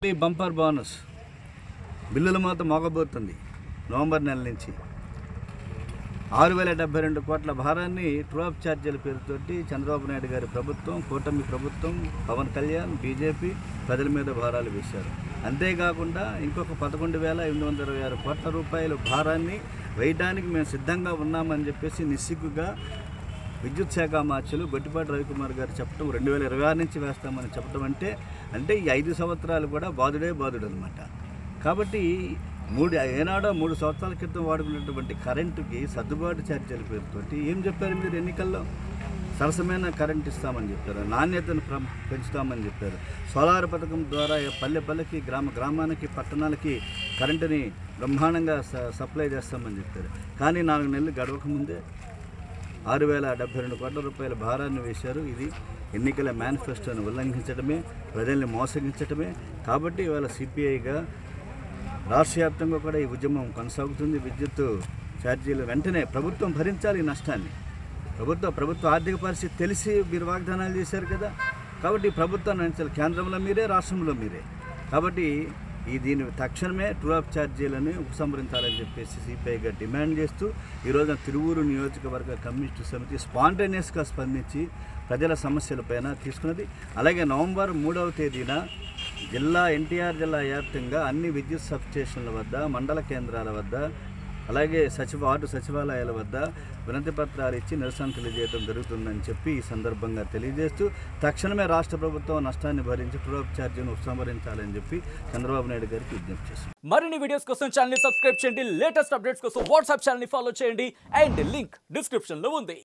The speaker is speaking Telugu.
ఈ బంపర్ బోనస్ బిల్లుల మాత్రం మోగబోతుంది నవంబర్ నెల నుంచి ఆరు వేల డెబ్బై రెండు కోట్ల భారాన్ని ట్రూఅప్ ఛార్జీల పేరుతోటి చంద్రబాబు నాయుడు గారి ప్రభుత్వం కూటమి ప్రభుత్వం పవన్ కళ్యాణ్ బీజేపీ ప్రజల మీద భారాలు వేశారు అంతేకాకుండా ఇంకొక పదకొండు వేల ఎనిమిది వందల ఇరవై ఆరు కోట్ల రూపాయల భారాన్ని వేయడానికి మేము సిద్ధంగా ఉన్నామని చెప్పేసి నిస్సిగ్గుగా విద్యుత్ శాఖ మార్చులు గొట్టిపాటి రవికుమార్ గారు చెప్పడం రెండు వేల ఇరవై ఆరు నుంచి వేస్తామని చెప్పడం అంటే అంటే ఈ ఐదు సంవత్సరాలు కూడా బాధుడే బాధుడు అనమాట కాబట్టి మూడు ఏనాడో మూడు సంవత్సరాల క్రితం వాడుకున్నటువంటి కరెంటుకి సర్దుబాటు ఛార్జీల పేరుతోటి ఏం చెప్పారు మీరు ఎన్నికల్లో సరసమైన కరెంట్ ఇస్తామని చెప్పారు నాణ్యతను ప్ర- పెంచుతామని చెప్పారు సోలార్ పథకం ద్వారా పల్లె పల్లెకి గ్రామ గ్రామానికి పట్టణాలకి కరెంటుని బ్రహ్మాండంగా స- సప్లై చేస్తామని చెప్పారు కానీ నాలుగు నెలలు గడవక ముందే ఆరు వేల డెబ్బై రెండు కోట్ల రూపాయల భారాన్ని వేశారు ఇది ఎన్నికల మేనిఫెస్టోను ఉల్లంఘించడమే ప్రజల్ని మోసగించడమే కాబట్టి ఇవాళ సిపిఐగా రాష్ట్ర వ్యాప్తంగా కూడా ఈ ఉద్యమం కొనసాగుతుంది విద్యుత్ ఛార్జీలు వెంటనే ప్రభుత్వం భరించాలి ఈ నష్టాన్ని ప్రభుత్వ ప్రభుత్వ ఆర్థిక పరిస్థితి తెలిసి మీరు వాగ్దానాలు చేశారు కదా కాబట్టి ఈ ప్రభుత్వాన్ని భరించాలి కేంద్రంలో మీరే రాష్ట్రంలో మీరే కాబట్టి ఈ దీని తక్షణమే ట్రూఅప్ ఛార్జీలను ఉపసంహరించాలని చెప్పేసి సిపిఐగా డిమాండ్ చేస్తూ ఈరోజు తిరువూరు నియోజకవర్గ కమ్యూనిస్టు సమితి స్పాంటేనియస్గా స్పందించి ప్రజల సమస్యలపైన తీసుకున్నది అలాగే నవంబర్ మూడవ తేదీన జిల్లా ఎన్టీఆర్ జిల్లా వ్యాప్తంగా అన్ని విద్యుత్ సబ్స్టేషన్ల వద్ద మండల కేంద్రాల వద్ద అలాగే సచివ వార్డు సచివాలయాల వద్ద వినతి పత్రాలు ఇచ్చి నిరసన తెలియజేయడం జరుగుతుందని చెప్పి ఈ సందర్భంగా తెలియజేస్తూ తక్షణమే రాష్ట్ర ప్రభుత్వం నష్టాన్ని భరించి ట్రూఅప్ ఛార్జీని ఉపసంహరించాలని చెప్పి చంద్రబాబు నాయుడు గారికి విజ్ఞప్తి చేశారు మరిన్ని వీడియోస్ కోసం ఛానల్ ని సబ్స్క్రైబ్ చేయండి లేటెస్ట్ అప్డేట్స్ కోసం వాట్సాప్ ఛానల్ ని ఫాలో చేయండి అండ్ లింక్ డిస్క్రిప్షన్ లో ఉంది